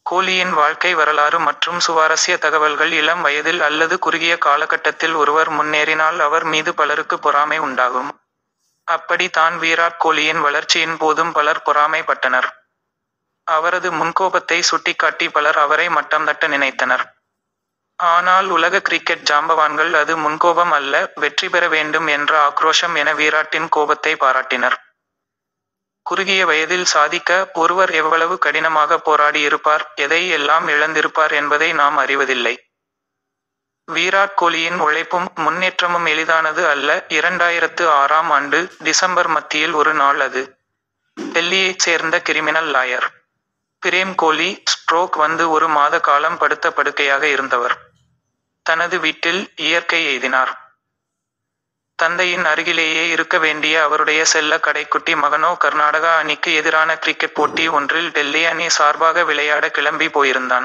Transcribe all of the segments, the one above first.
கோலியின் வாழ்க்கை வரலாறு மற்றும் சுவாரஸ்ய தகவல்கள் இளம் வயதில் அல்லது குறுகிய காலகட்டத்தில் ஒருவர் முன்னேறினால் அவர் மீது பலருக்கு பொறாமை உண்டாகும் அப்படி தான் விராட் கோலியின் வளர்ச்சியின் போதும் பலர் பொறாமைப்பட்டனர் அவரது முன்கோபத்தை சுட்டிக்காட்டி பலர் அவரை மட்டம் தட்ட நினைத்தனர் ஆனால் உலக கிரிக்கெட் ஜாம்பவான்கள் அது முன்கோபம் அல்ல வெற்றி பெற வேண்டும் என்ற ஆக்ரோஷம் என விராட்டின் கோபத்தை பாராட்டினர் குறுகிய வயதில் சாதிக்க ஒருவர் எவ்வளவு கடினமாக போராடி இருப்பார் எதை எல்லாம் இழந்திருப்பார் என்பதை நாம் அறிவதில்லை விராட் கோலியின் உழைப்பும் முன்னேற்றமும் எளிதானது அல்ல இரண்டாயிரத்து ஆறாம் ஆண்டு டிசம்பர் மத்தியில் ஒரு நாள் அது டெல்லியைச் சேர்ந்த criminal lawyer Prem Kohli stroke வந்து ஒரு மாத காலம் படுத்த படுக்கையாக இருந்தவர் தனது வீட்டில் இயற்கை எய்தினார் தந்தையின் அருகிலேயே இருக்க வேண்டிய அவருடைய செல்ல கடைக்குட்டி மகனோ கர்நாடகா அணிக்கு எதிரான கிரிக்கெட் போட்டி ஒன்றில் டெல்லி அணி சார்பாக விளையாட கிளம்பி போயிருந்தான்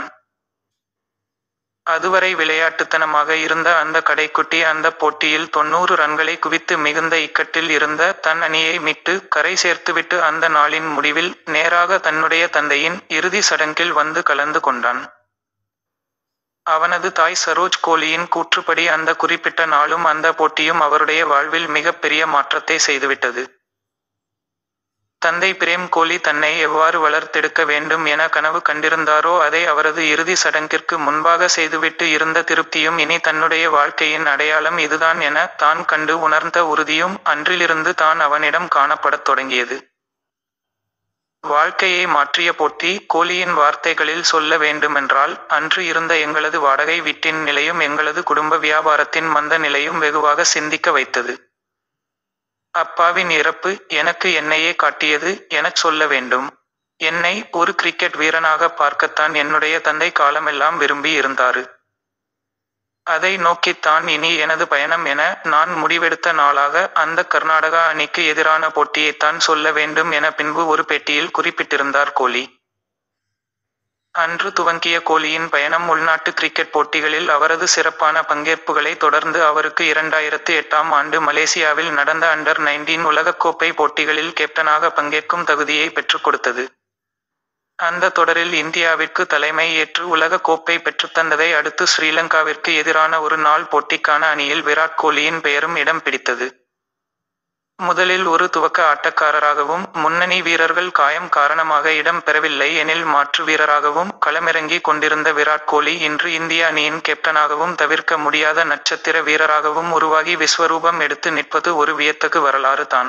அதுவரை விளையாட்டுத்தனமாக இருந்த அந்த கடைக்குட்டி அந்த போட்டியில் தொன்னூறு ரன்களை குவித்து மிகுந்த இக்கட்டில் இருந்த தன் அணியை மீட்டு கரை சேர்த்துவிட்டு அந்த நாளின் முடிவில் நேராக தன்னுடைய தந்தையின் இறுதி சடங்கில் வந்து கலந்து கொண்டான் அவனது தாய் சரோஜ் கோலியின் கூற்றுப்படி அந்த குறிப்பிட்ட நாளும் அந்த போட்டியும் அவருடைய வாழ்வில் மிகப்பெரிய மாற்றத்தை செய்துவிட்டது தந்தை பிரேம் கோலி தன்னை எவ்வாறு வளர்த்தெடுக்க வேண்டும் என கனவு கண்டிருந்தாரோ அதை அவரது இறுதி சடங்கிற்கு முன்பாக செய்துவிட்டு இருந்த திருப்தியும் இனி தன்னுடைய வாழ்க்கையின் அடையாளம் இதுதான் என தான் கண்டு உணர்ந்த உறுதியும் அன்றிலிருந்து தான் அவனிடம் காணப்படத் தொடங்கியது வாழ்க்கையை மாற்றிய போட்டி கோலியின் வார்த்தைகளில் சொல்ல வேண்டுமென்றால் அன்று இருந்த எங்களது வாடகை வீட்டின் நிலையும் எங்களது குடும்ப வியாபாரத்தின் மந்த நிலையும் வெகுவாக சிந்திக்க வைத்தது அப்பாவின் இறப்பு எனக்கு என்னையே காட்டியது எனச் சொல்ல வேண்டும் என்னை ஒரு கிரிக்கெட் வீரனாக பார்க்கத்தான் என்னுடைய தந்தை காலமெல்லாம் விரும்பி இருந்தாரு அதை நோக்கித்தான் இனி எனது பயணம் என நான் முடிவெடுத்த நாளாக அந்த கர்நாடகா அணிக்கு எதிரான போட்டியைத்தான் சொல்ல வேண்டும் என பின்பு ஒரு பேட்டியில் குறிப்பிட்டிருந்தார் கோலி அன்று துவங்கிய கோலியின் பயணம் உள்நாட்டு கிரிக்கெட் போட்டிகளில் அவரது சிறப்பான பங்கேற்புகளை தொடர்ந்து அவருக்கு இரண்டாயிரத்து எட்டாம் ஆண்டு மலேசியாவில் நடந்த அண்டர் நைன்டீன் உலகக்கோப்பை போட்டிகளில் கேப்டனாக பங்கேற்கும் தகுதியை பெற்றுக் கொடுத்தது அந்த தொடரில் இந்தியாவிற்கு தலைமை ஏற்று உலக கோப்பை பெற்றுத்தந்ததை அடுத்து ஸ்ரீலங்காவிற்கு எதிரான ஒரு நாள் போட்டிக்கான அணியில் விராட் கோலியின் பெயரும் இடம் பிடித்தது முதலில் ஒரு துவக்க ஆட்டக்காரராகவும் முன்னணி வீரர்கள் காயம் காரணமாக இடம் பெறவில்லை எனில் மாற்று வீரராகவும் களமிறங்கி கொண்டிருந்த விராட் கோலி இன்று இந்திய அணியின் கேப்டனாகவும் தவிர்க்க முடியாத நட்சத்திர வீரராகவும் உருவாகி விஸ்வரூபம் எடுத்து நிற்பது ஒரு வியத்தகு வரலாறு தான்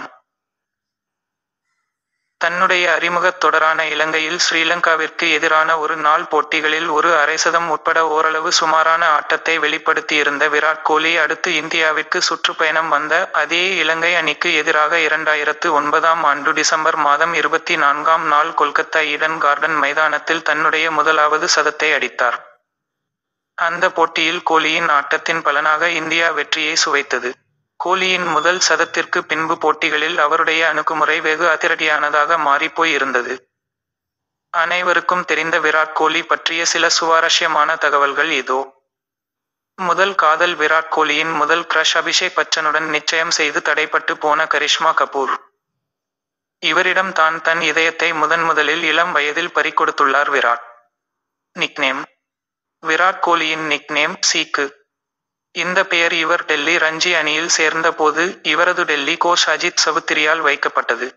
தன்னுடைய அறிமுகத் தொடரான இலங்கையில் ஸ்ரீலங்காவிற்கு எதிரான ஒரு நாள் போட்டிகளில் ஒரு அரைசதம் உட்பட ஓரளவு சுமாரான ஆட்டத்தை வெளிப்படுத்தியிருந்த விராட் கோலி அடுத்து இந்தியாவிற்கு சுற்றுப்பயணம் வந்த அதே இலங்கை அணிக்கு எதிராக இரண்டாயிரத்து ஒன்பதாம் ஆண்டு டிசம்பர் மாதம் இருபத்தி நான்காம் நாள் கொல்கத்தா ஈடன் கார்டன் மைதானத்தில் தன்னுடைய முதலாவது சதத்தை அடித்தார் அந்த போட்டியில் கோலியின் ஆட்டத்தின் பலனாக இந்தியா வெற்றியை சுவைத்தது கோலியின் முதல் சதத்திற்கு பின்பு போட்டிகளில் அவருடைய அணுகுமுறை வெகு அதிரடியானதாக மாறிப்போய் இருந்தது அனைவருக்கும் தெரிந்த விராட் கோலி பற்றிய சில சுவாரஸ்யமான தகவல்கள் இதோ முதல் காதல் விராட் கோலியின் முதல் கிரஷ் அபிஷேக் பச்சனுடன் நிச்சயம் செய்து தடைப்பட்டு போன கரிஷ்மா கபூர் இவரிடம் தான் தன் இதயத்தை முதன் முதலில் இளம் வயதில் பறிகொடுத்துள்ளார் விராட் நிக்நேம் விராட் கோலியின் நிக்நேம் சீக்கு இந்த பெயர் இவர் டெல்லி ரஞ்சி அணியில் சேர்ந்தபோது இவரது டெல்லி கோச் அஜித் சவுத்திரியால் வைக்கப்பட்டது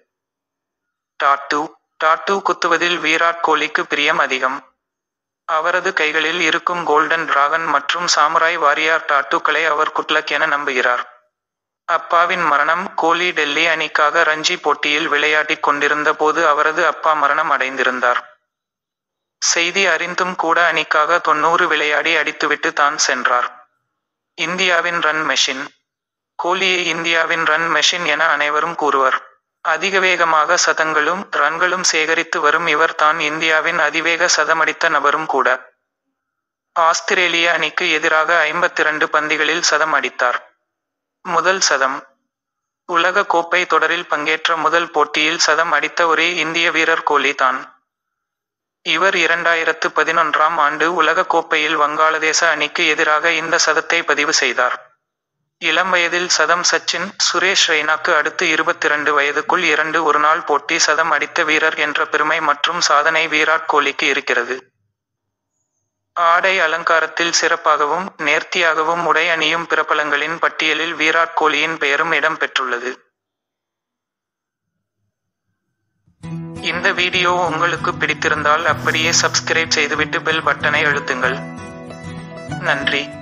டாட்டு டாட்டு குத்துவதில் விராட் கோலிக்கு பிரியம் அதிகம் அவரது கைகளில் இருக்கும் கோல்டன் டிராகன் மற்றும் சாமுராய் வாரியார் டாட்டுக்களை அவர் குட்லக் என நம்புகிறார் அப்பாவின் மரணம் கோலி டெல்லி அணிக்காக ரஞ்சி போட்டியில் விளையாடிக் கொண்டிருந்த போது அவரது அப்பா மரணம் அடைந்திருந்தார் செய்தி அறிந்தும் கூட அணிக்காக தொன்னூறு விளையாடி அடித்துவிட்டு தான் சென்றார் இந்தியாவின் ரன் மெஷின் கோலியை இந்தியாவின் ரன் மெஷின் என அனைவரும் கூறுவர் அதிக வேகமாக சதங்களும் ரன்களும் சேகரித்து வரும் இவர் தான் இந்தியாவின் அதிவேக சதமடித்த நபரும் கூட ஆஸ்திரேலிய அணிக்கு எதிராக ஐம்பத்திரண்டு பந்திகளில் சதம் அடித்தார் முதல் சதம் உலக கோப்பை தொடரில் பங்கேற்ற முதல் போட்டியில் சதம் அடித்த ஒரே இந்திய வீரர் கோலி தான் இவர் இரண்டாயிரத்து பதினொன்றாம் ஆண்டு உலக கோப்பையில் வங்காளதேச அணிக்கு எதிராக இந்த சதத்தை பதிவு செய்தார் இளம் வயதில் சதம் சச்சின் சுரேஷ் ரெய்னாக்கு அடுத்து இருபத்திரண்டு வயதுக்குள் இரண்டு ஒருநாள் போட்டி சதம் அடித்த வீரர் என்ற பெருமை மற்றும் சாதனை விராட் கோலிக்கு இருக்கிறது ஆடை அலங்காரத்தில் சிறப்பாகவும் நேர்த்தியாகவும் உடை அணியும் பிரபலங்களின் பட்டியலில் விராட் கோலியின் பெயரும் இடம் பெற்றுள்ளது இந்த வீடியோ உங்களுக்கு பிடித்திருந்தால் அப்படியே சப்ஸ்கிரைப் செய்துவிட்டு பெல் பட்டனை அழுத்துங்கள் நன்றி